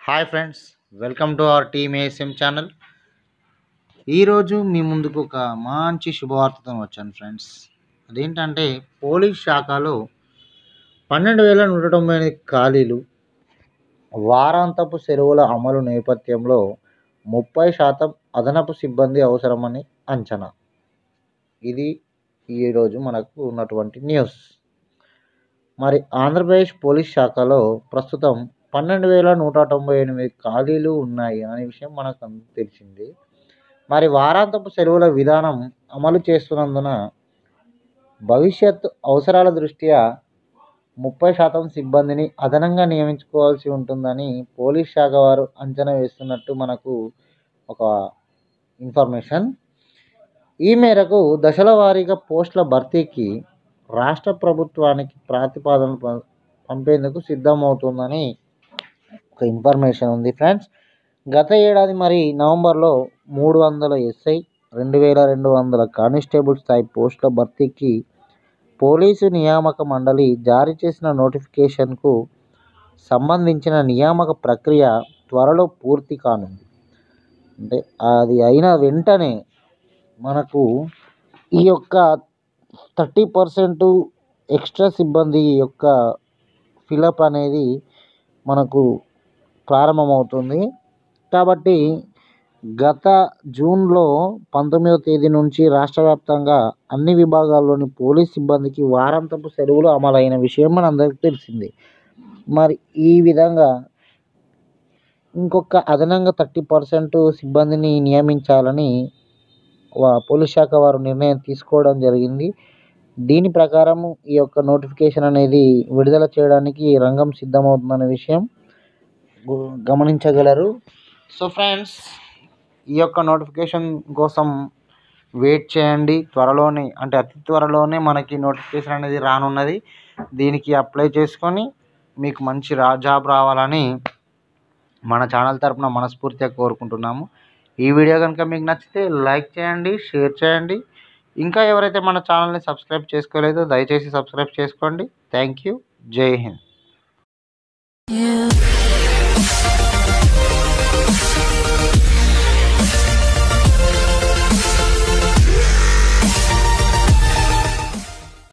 hi friends welcome to our team ASM channel ఈరోజు మీ ముందుకు ఒక మంచి శుభవార్తతో వచ్చాను ఫ్రెండ్స్ అదేంటంటే పోలీస్ శాఖలో పన్నెండు వేల నూట తొంభై ఎనిమిది ఖాళీలు వారాంతపు సెలవుల అమలు నేపథ్యంలో ముప్పై శాతం అదనపు సిబ్బంది అవసరమని అంచనా ఇది ఈరోజు మనకు ఉన్నటువంటి న్యూస్ మరి ఆంధ్రప్రదేశ్ పోలీస్ శాఖలో ప్రస్తుతం పన్నెండు వేల నూట తొంభై ఎనిమిది ఖాళీలు ఉన్నాయి అనే విషయం మనకు అంత తెలిసింది మరి వారాంతపు సెలవుల విధానం అమలు చేస్తున్నందున భవిష్యత్ అవసరాల దృష్ట్యా ముప్పై శాతం సిబ్బందిని అదనంగా నియమించుకోవాల్సి ఉంటుందని పోలీస్ శాఖ వారు అంచనా వేస్తున్నట్టు మనకు ఒక ఇన్ఫర్మేషన్ ఈ మేరకు దశల వారీగా పోస్టుల భర్తీకి రాష్ట్ర ప్రభుత్వానికి ప్రతిపాదన ప- పంపేందుకు సిద్ధమవుతుందని ఒక ఇన్ఫర్మేషన్ ఉంది ఫ్రెండ్స్ గత ఏడాది మరి నవంబర్లో మూడు వందల ఎస్ఐ రెండు వేల రెండు వందల కానిస్టేబుల్ స్థాయి పోస్టుల భర్తీకి పోలీసు నియామక మండలి జారీ చేసిన నోటిఫికేషన్కు సంబంధించిన నియామక ప్రక్రియ త్వరలో పూర్తి కానుంది అంటే అది అయిన వెంటనే మనకు ఈ యొక్క థర్టీ పర్సెంట్ ఎక్స్ట్రా సిబ్బంది యొక్క ఫిలప్ అనేది మనకు ప్రారంభమవుతుంది కాబట్టి గత జూన్లో పంతొమ్మిదవ తేదీ నుంచి రాష్ట్ర వ్యాప్తంగా అన్ని విభాగాల్లోని పోలీస్ సిబ్బందికి వారాంతపు సెలవులు అమలైన విషయం మనందరికీ తెలిసిందే మరి ఈ విధంగా ఇంకొక అదనంగా థర్టీ పర్సెంట్ సిబ్బందిని నియమించాలని వా- పోలీస్ శాఖ వారు నిర్ణయం తీసుకోవడం జరిగింది దీని ప్రకారం ఈ యొక్క నోటిఫికేషన్ అనేది విడుదల చేయడానికి రంగం సిద్ధమవుతుందనే విషయం గు- గమనించగలరు సో ఫ్రెండ్స్ ఈ యొక్క నోటిఫికేషన్ కోసం వెయిట్ చేయండి త్వరలోనే అంటే అతి త్వరలోనే మనకి నోటిఫికేషన్ అనేది రానున్నది దీనికి అప్లై చేసుకొని మీకు మంచి రా జాబ్ రావాలని మన ఛానల్ తరపున మనస్ఫూర్తిగా కోరుకుంటున్నాము ఈ వీడియో కనుక మీకు నచ్చితే లైక్ చేయండి షేర్ చేయండి ఇంకా ఎవరైతే మన ఛానల్ని సబ్స్క్రైబ్ చేసుకోలేదో దయచేసి సబ్స్క్రైబ్ చేసుకోండి థ్యాంక్ యూ జై హింద్ You